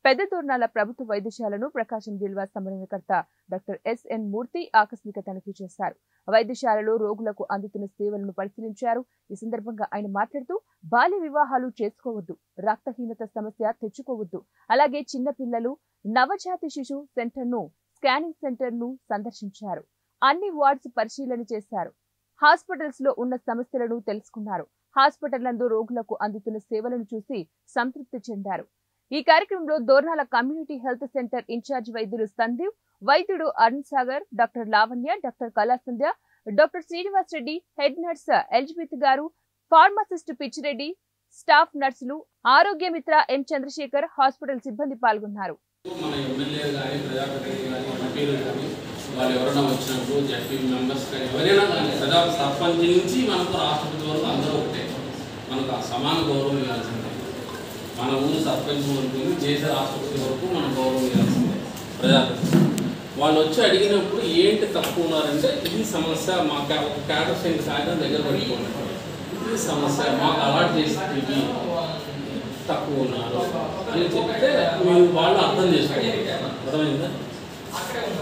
పెద్ద దూర్నాల ప్రభుత్వ వైద్యశాలను ప్రకాశం జిల్లా సమన్వయకర్త డాక్టర్ ఎస్ఎన్ మూర్తి ఆకస్మిక తనిఖీ చేశారు వైద్యశాలలో రోగులకు అందుతున్న సేవలను పరిశీలించారు ఈ సందర్భంగా ఆయన మాట్లాడుతూ బాల్య వివాహాలు చేసుకోవద్దు రక్తహీనత సమస్య తెచ్చుకోవద్దు అలాగే చిన్న పిల్లలు నవజాత శిశు సెంటర్ను స్కానింగ్ సెంటర్ను సందర్శించారు అన్ని వార్డ్స్ పరిశీలన చేశారు హాస్పిటల్స్ లో ఉన్న సమస్యలను తెలుసుకున్నారు హాస్పిటల్ నందు రోగులకు అందుతున్న సేవలను చూసి సంతృప్తి చెందారు ఈ కార్యక్రమంలో Dornala community health centre incharge వైద్యులు సందీప్ వైద్యుడు Arun Sagar doctor Lavanya doctor Kalasandhya doctor Srinivas Reddy head nurse Elizabeth గారు ఫార్మసిస్ట్ పిచ్చిరెడ్డి స్టాఫ్ నర్సులు ఆరోగ్య మిత్ర ఎం చంద్రశేఖర్ హాస్పిటల్ సిబ్బంది పాల్గొన్నారు మన ఎమ్మెల్యే కానీ ప్రజాప్రతినిధి కానీ ఎంపీలు కానీ వాళ్ళు ఎవరైనా వచ్చినప్పుడు జడ్పీ మెంబర్స్ కానీ ఎవరైనా కానీ ప్రజా సర్పంచ్ నుంచి మనకు రాష్ట్రపతి వరకు అందరూ ఒకటే మనకు ఆ సమాన గౌరవం ఇవ్వాల్సిందే మన ఊరు సర్పంచ్ వరకు దేశ రాష్ట్రపతి వరకు మనం గౌరవం ఇవ్వాల్సిందే ప్రజాప్రతినిధి వాళ్ళు వచ్చి అడిగినప్పుడు ఏంటి తక్కువ ఉన్నారంటే ఈ సమస్య మా క్యా- ఒక క్యాడర్ సెంటర్ కాగితం దగ్గర పెట్టుకోండి ఈ సమస్య మాకు అలాట్ చేసి ఇవి తక్కువ ఉన్నారు అని చెప్తే మేము వాళ్ళు అర్థం చేసుకోవాలి అర్థమైందా